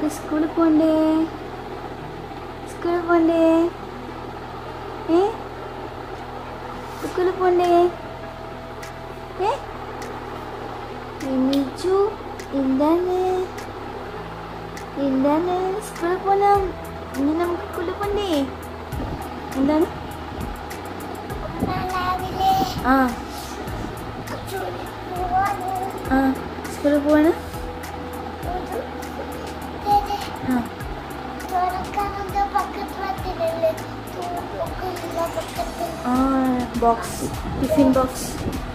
സ്കൂളിൽ പോണ്ടേ സ്കൂളിൽ പോണ്ടേ ഏ സ്കൂളിൽ പോണ്ടേ ഏ എണീച്ചു എന്താണ് എന്താണ് സ്കൂളിൽ പോണം ഇനി നമുക്ക് സ്കൂളിൽ പോണ്ടേ എന്താണ് രാവിലെ ആ ചുള്ളി പോവാണ് ആ സ്കൂളിൽ പോവാണ് ആ തുറക്കാനുള്ള പക്കത്ത് വന്നില്ലേ തൂക്കൊക്കെ ഉള്ള പക്കത്ത് ആ ബോക്സ് ടിഫിൻ ബോക്സ്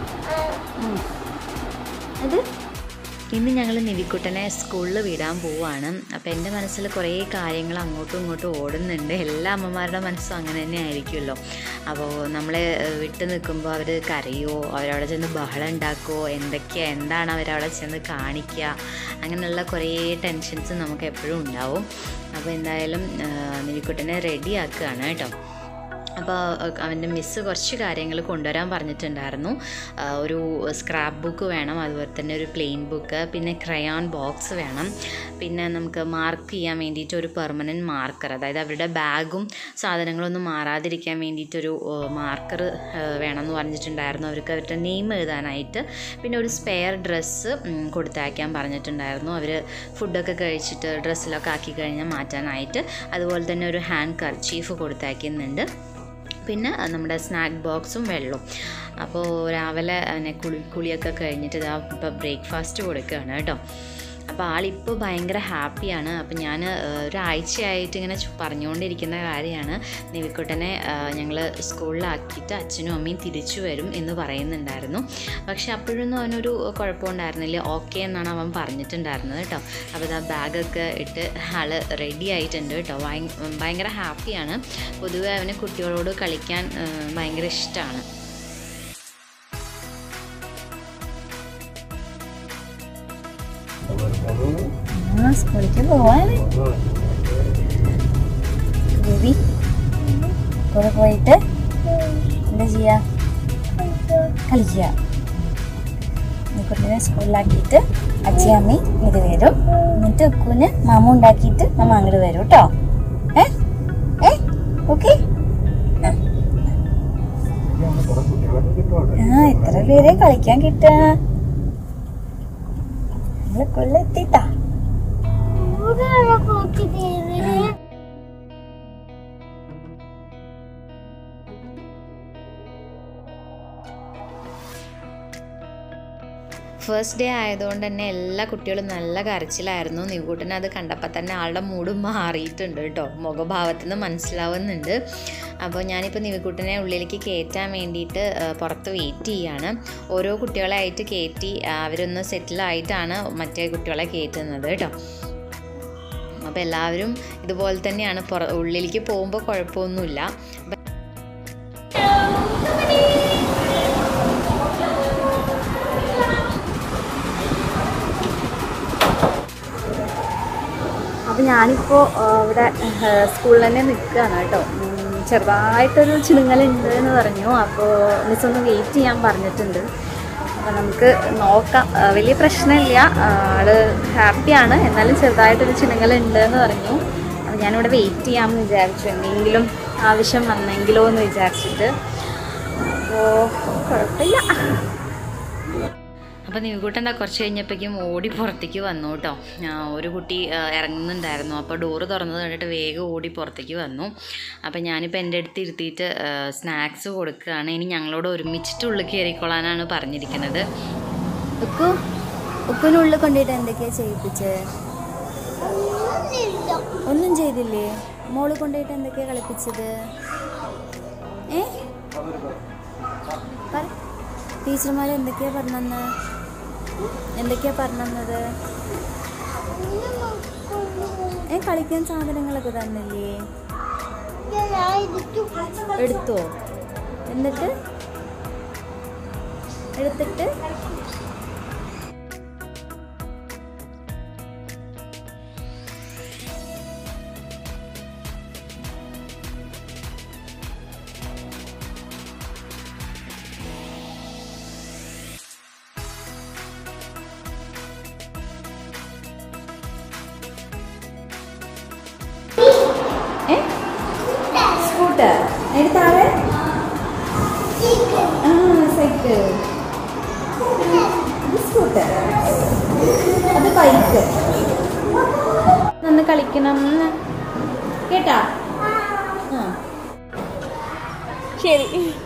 അത് ഇന്ന് ഞങ്ങൾ നിവിക്കുട്ടനെ സ്കൂളിൽ വിടാൻ പോവാണ് അപ്പോൾ എൻ്റെ മനസ്സിൽ കുറേ കാര്യങ്ങൾ അങ്ങോട്ടും ഇങ്ങോട്ടും ഓടുന്നുണ്ട് എല്ലാ അമ്മമാരുടെ മനസ്സും അങ്ങനെ തന്നെ ആയിരിക്കുമല്ലോ അപ്പോൾ നമ്മളെ ഏഹ്, വിട്ട് നിൽക്കുമ്പോൾ അവർ കരയോ അവരവിടെ ചെന്ന് ബഹളം ഉണ്ടാക്കുമോ എന്തൊക്കെയാ എന്താണ് അവരവിടെ ചെന്ന് കാണിക്കുക അങ്ങനെയുള്ള കുറേ ടെൻഷൻസ് നമുക്ക് എപ്പോഴും ഉണ്ടാവും അപ്പോൾ എന്തായാലും ഏഹ്, നിവിക്കുട്ടനെ റെഡി ആക്കുകയാണ് കേട്ടോ അപ്പോൾ അവൻ്റെ മിസ്സ് കുറച്ച് കാര്യങ്ങൾ കൊണ്ടുവരാൻ പറഞ്ഞിട്ടുണ്ടായിരുന്നു ആ, ഒരു സ്ക്രാപ്പ് ബുക്ക് വേണം അതുപോലെ തന്നെ ഒരു പ്ലെയിൻ ബുക്ക് പിന്നെ ക്രയോൺ ബോക്സ് വേണം പിന്നെ നമുക്ക് മാർക്ക് ചെയ്യാൻ വേണ്ടിയിട്ട് ഒരു പെർമനൻറ്റ് മാർക്കർ അതായത് അവരുടെ ബാഗും സാധനങ്ങളൊന്നും മാറാതിരിക്കാൻ വേണ്ടിയിട്ടൊരു മാർക്കർ വേണമെന്ന് പറഞ്ഞിട്ടുണ്ടായിരുന്നു അവർക്ക് അവരുടെ നെയിം എഴുതാനായിട്ട് പിന്നെ ഒരു സ്പെയർ ഡ്രസ്സ് കൊടുത്തയക്കാൻ പറഞ്ഞിട്ടുണ്ടായിരുന്നു അവർ ഫുഡൊക്കെ കഴിച്ചിട്ട് ഡ്രസ്സിലൊക്കെ ആക്കി കഴിഞ്ഞാൽ മാറ്റാനായിട്ട് അതുപോലെ തന്നെ ഒരു ഹാൻഡ് കർച്ചീഫ് കൊടുത്തയക്കുന്നുണ്ട് പിന്നെ നമ്മുടെ സ്നാക്ക് ബോക്സും വെള്ളവും അപ്പോൾ രാവിലെ അതിനെ കുളി കുളിയൊക്കെ കഴിഞ്ഞിട്ട് ഇതാ ഇപ്പോൾ ബ്രേക്ക്ഫാസ്റ്റ് കൊടുക്കുകയാണ് കേട്ടോ അപ്പോൾ ആളിപ്പോൾ ഭയങ്കര ഹാപ്പിയാണ് അപ്പോൾ ഞാൻ ഒരാഴ്ചയായിട്ട് ഇങ്ങനെ ചു- പറഞ്ഞുകൊണ്ടിരിക്കുന്ന കാര്യമാണ് നിവിക്കുട്ടനെ ഞങ്ങൾ സ്കൂളിലാക്കിയിട്ട് അച്ഛനും അമ്മയും തിരിച്ചു വരും എന്ന് പറയുന്നുണ്ടായിരുന്നു പക്ഷെ അപ്പോഴൊന്നും അവനൊരു കുഴപ്പമുണ്ടായിരുന്നില്ല ഓക്കെ എന്നാണ് അവൻ പറഞ്ഞിട്ടുണ്ടായിരുന്നത് കേട്ടോ അപ്പോൾ ഇതാ ബാഗൊക്കെ ഇട്ട് ആൾ റെഡി ആയിട്ടുണ്ട് കേട്ടോ ഭയ- ഭയങ്കര ഹാപ്പിയാണ് പൊതുവെ അവന് കുട്ടികളോട് കളിക്കാൻ ആ, ഭയങ്കര ഇഷ്ടമാണ് ആ സ്കൂളിലേക്ക് പോവാണ് ബേബി സ്കൂളിൽ പോയിട്ട് എന്താ ചെയ്യാ കളിക്കുക കുട്ടീനെ സ്കൂളിലാക്കിയിട്ട് അച്ഛയും അമ്മയും ഇത് വരും എന്നിട്ട് ഉക്കുന് മാമ ഉണ്ടാക്കിയിട്ട് നമ്മ അങ്ങോട്ട് വരും കേട്ടോ ഏ ഏ ഓക്കെ ആ എത്ര പേരെ കളിക്കാൻ കിട്ടാ നമ്മള് കൊല്ലെത്തിട്ടാ ഇവിടെ പോക്കി തരുന്നത് ഫസ്റ്റ് ഡേ ആയതുകൊണ്ട് തന്നെ എല്ലാ കുട്ടികളും നല്ല കരച്ചിലായിരുന്നു നിവൂട്ടൻ അത് കണ്ടപ്പോൾ തന്നെ ആളുടെ മൂഡ് മാറിയിട്ടുണ്ട് കേട്ടോ മുഖഭാവത്തിൽ നിന്ന് മനസ്സിലാവുന്നുണ്ട് അപ്പോൾ ഞാനിപ്പോൾ നിവിക്കുട്ടനെ ഉള്ളിലേക്ക് കയറ്റാൻ വേണ്ടിയിട്ട് ആ, പുറത്ത് വെയിറ്റ് ചെയ്യാണ് ഓരോ കുട്ടികളായിട്ട് കയറ്റി ആ, അവരൊന്ന് സെറ്റിലായിട്ടാണ് മറ്റേ കുട്ടികളെ കയറ്റുന്നത് കേട്ടോ അപ്പോൾ എല്ലാവരും ഇതുപോലെ തന്നെയാണ് പുറ ഉള്ളിലേക്ക് പോകുമ്പോൾ കുഴപ്പമൊന്നുമില്ല അപ്പോൾ ഞാനിപ്പോൾ ഇവിടെ സ്കൂളിൽ തന്നെ നിൽക്കുകയാണ് കേട്ടോ ഉം, ചെറുതായിട്ടൊരു ചിണുങ്ങലുണ്ട് എന്ന് പറഞ്ഞു അപ്പോൾ മിസ് ഒന്ന് വെയിറ്റ് ചെയ്യാൻ പറഞ്ഞിട്ടുണ്ട് അപ്പോൾ നമുക്ക് നോക്കാം ആ, വലിയ പ്രശ്നമില്ല ആ, ആള് ഹാപ്പിയാണ് എന്നാലും ചെറുതായിട്ടൊരു ചിണുങ്ങലുണ്ട് എന്ന് പറഞ്ഞു അപ്പോൾ ഞാനിവിടെ വെയിറ്റ് ചെയ്യാമെന്ന് വിചാരിച്ചു എന്തെങ്കിലും ആവശ്യം വന്നെങ്കിലോ എന്ന് വിചാരിച്ചിട്ട് അപ്പോൾ കുഴപ്പമില്ല അപ്പോൾ നിവികൂട്ടൻ എന്താ കുറച്ച് കഴിഞ്ഞപ്പോഴേക്കും ഓടി പുറത്തേക്ക് വന്നു കേട്ടോ ആ, ഒരു കുട്ടി ആ, ഇറങ്ങുന്നുണ്ടായിരുന്നു അപ്പോൾ ഡോറ് തുറന്നത് കണ്ടിട്ട് വേഗം ഓടി പുറത്തേക്ക് വന്നു അപ്പോൾ ഞാനിപ്പോൾ എൻ്റെ അടുത്ത് ഇരുത്തിയിട്ട് സ്നാക്സ് കൊടുക്കുകയാണ് ഇനി ഞങ്ങളോട് ഒരുമിച്ചിട്ട് ഉള്ളിൽ കയറിക്കൊള്ളാനാണ് പറഞ്ഞിരിക്കുന്നത് ഉക്കു ഉക്കുനുള്ളിൽ കൊണ്ടുപോയിട്ട് എന്തൊക്കെയാ ചെയ്യിപ്പിച്ചത് ഒന്നുമില്ല ഒന്നും ചെയ്തില്ലേ മോള് കൊണ്ടുപോയിട്ട് എന്തൊക്കെയാ കളിപ്പിച്ചത് ഏ പറ ടീച്ചർമാർ എന്തൊക്കെയാ പറഞ്ഞന്ന് എന്തൊക്കെയാ പറഞ്ഞത് ഏ കളിക്കാൻ സാധനങ്ങളൊക്കെ തന്നില്ലേ ഞാൻ എടുത്തു എടുത്തോ എന്നിട്ട് എടുത്തിട്ട് സ്കൂട്ടർ അതിന് താഴെ ആ സൈക്കിൾ ഇത് സ്കൂട്ടർ അത് ബൈക്ക് നിന്ന് കളിക്കണം കേട്ടാ ആ ശരി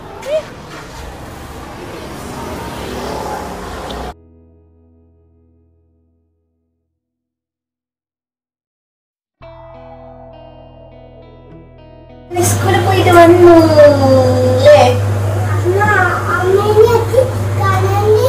സ്കൂളിൽ പോയിട്ട് വന്നു അല്ലേ അമ്മേനെയൊക്കെ കാണാന്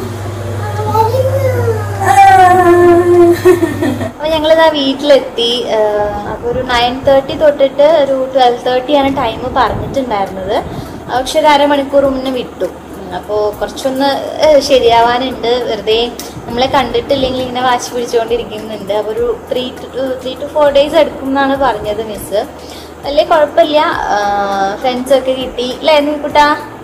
അപ്പൊ ഞങ്ങളിതാ വീട്ടിലെത്തി അപ്പോൾ ഒരു നയൻ തേർട്ടി തൊട്ടിട്ട് ഒരു ട്വൽവ് തേർട്ടി ആണ് ടൈം പറഞ്ഞിട്ടുണ്ടായിരുന്നത് പക്ഷെ ഒരു അരമണിക്കൂർ മുന്നേ വിട്ടു അപ്പോൾ കുറച്ചൊന്ന് ഏഹ്, ശരിയാവാനുണ്ട് വെറുതെ നമ്മളെ കണ്ടിട്ടില്ലെങ്കിൽ ഇങ്ങനെ വാശി പിടിച്ചുകൊണ്ടിരിക്കുന്നുണ്ട് അപ്പോൾ ഒരു three to three to four days എടുക്കും എന്നാണ് പറഞ്ഞത് മിസ്സ് വലിയ കുഴപ്പമില്ല ഫ്രണ്ട്സൊക്കെ കിട്ടി അല്ലേ കുട്ടാ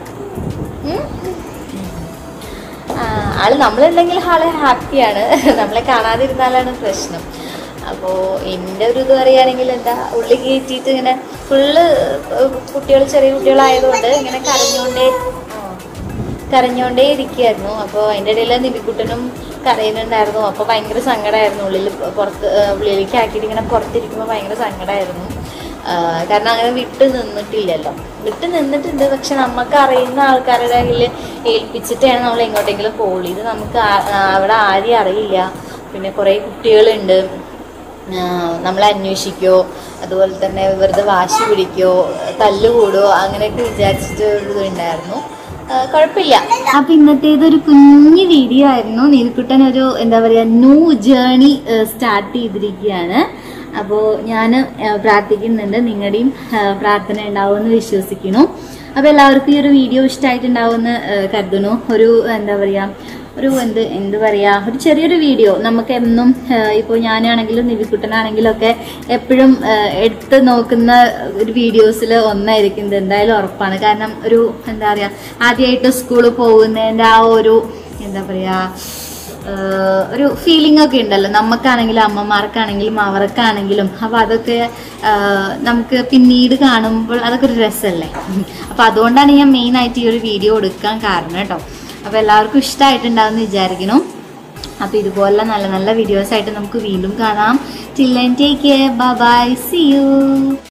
ആള് നമ്മളുണ്ടെങ്കിൽ ആള് ഹാപ്പിയാണ് നമ്മളെ കാണാതിരുന്നാലാണ് പ്രശ്നം അപ്പോൾ എൻ്റെ ഒരു ഇത് പറയുകയാണെങ്കിൽ എന്താ ഉള്ളിൽ കയറ്റിയിട്ട് ഇങ്ങനെ ഫുള്ള് കുട്ടികൾ ചെറിയ കുട്ടികളായതുകൊണ്ട് ഇങ്ങനെ കരഞ്ഞുകൊണ്ടേ ആ, കരഞ്ഞുകൊണ്ടേ ഇരിക്കുകയായിരുന്നു അപ്പോൾ അതിൻ്റെ ഇടയിൽ നിബിക്കുട്ടനും കരയുന്നുണ്ടായിരുന്നു അപ്പോൾ ഭയങ്കര സങ്കടമായിരുന്നു ഉള്ളിൽ പുറത്ത് ആ, ഉള്ളിലേക്ക് ആക്കിയിട്ട് ഇങ്ങനെ പുറത്തിരിക്കുമ്പോൾ ഭയങ്കര സങ്കടമായിരുന്നു ആ, കാരണം അങ്ങനെ വിട്ട് നിന്നിട്ടില്ലല്ലോ വിട്ട് നിന്നിട്ടുണ്ട് പക്ഷെ നമുക്ക് അറിയുന്ന ആൾക്കാരുടെ കയ്യിൽ ഏൽപ്പിച്ചിട്ടാണ് നമ്മൾ എങ്ങോട്ടെങ്കിലും പോകുള്ളൂ ഇത് നമുക്ക് ആ- ആ, അവിടെ ആരെയും അറിയില്ല പിന്നെ കുറേ കുട്ടികളുണ്ട് ആ, നമ്മളെ അന്വേഷിക്കോ അതുപോലെ തന്നെ വെറുതെ വാശി പിടിക്കോ തല്ലുകൂടോ അങ്ങനെയൊക്കെ വിചാരിച്ചിട്ട് ഒരു ഇതുണ്ടായിരുന്നു ആ, കുഴപ്പമില്ല അപ്പൊ ഇന്നത്തേതൊരു കുഞ്ഞു വീഡിയോ ആയിരുന്നു നീതിക്കുട്ടൻ ഒരു എന്താ പറയാ ന്യൂ ജേണി സ്റ്റാർട്ട് ചെയ്തിരിക്കുകയാണ് അപ്പോൾ ഞാൻ പ്രാർത്ഥിക്കുന്നുണ്ട് നിങ്ങളുടെയും ആ, പ്രാർത്ഥന ഉണ്ടാവുമെന്ന് വിശ്വസിക്കുന്നു അപ്പോൾ എല്ലാവർക്കും ഈ ഒരു വീഡിയോ ഇഷ്ടമായിട്ടുണ്ടാവുമെന്ന് ആ, കരുതുന്നു ഒരു എന്താ പറയുക ഒരു എന്ത് എന്ത് പറയാ ഒരു ചെറിയൊരു വീഡിയോ നമുക്ക് എന്നും ഇപ്പോൾ ഞാനാണെങ്കിലും നിവിക്കുട്ടനാണെങ്കിലും ഒക്കെ എപ്പോഴും എടുത്ത് നോക്കുന്ന ഒരു വീഡിയോസിൽ ഒന്നായിരിക്കും ഇത് എന്തായാലും ഉറപ്പാണ് കാരണം ഒരു എന്താ പറയുക ആദ്യമായിട്ട് സ്കൂളിൽ പോകുന്നതിൻ്റെ ആ ഒരു എന്താ പറയുക ഏഹ് ഒരു ഫീലിംഗ് ഒക്കെ ഉണ്ടല്ലോ നമുക്കാണെങ്കിലും അമ്മമാർക്കാണെങ്കിലും അവർക്കാണെങ്കിലും അപ്പോൾ അതൊക്കെ ഏഹ് നമുക്ക് പിന്നീട് കാണുമ്പോൾ അതൊക്കെ ഒരു രസമല്ലേ അപ്പോൾ അതുകൊണ്ടാണ് ഞാൻ മെയിൻ ആയിട്ട് ഈ ഒരു വീഡിയോ എടുക്കാൻ കാരണം കേട്ടോ അപ്പോൾ എല്ലാവർക്കും ഇഷ്ടമായിട്ടുണ്ടാവും വിചാരിക്കുന്നു അപ്പോൾ ഇതുപോലുള്ള നല്ല നല്ല വീഡിയോസ് ആയിട്ട് നമുക്ക് വീണ്ടും കാണാം till take care bye see U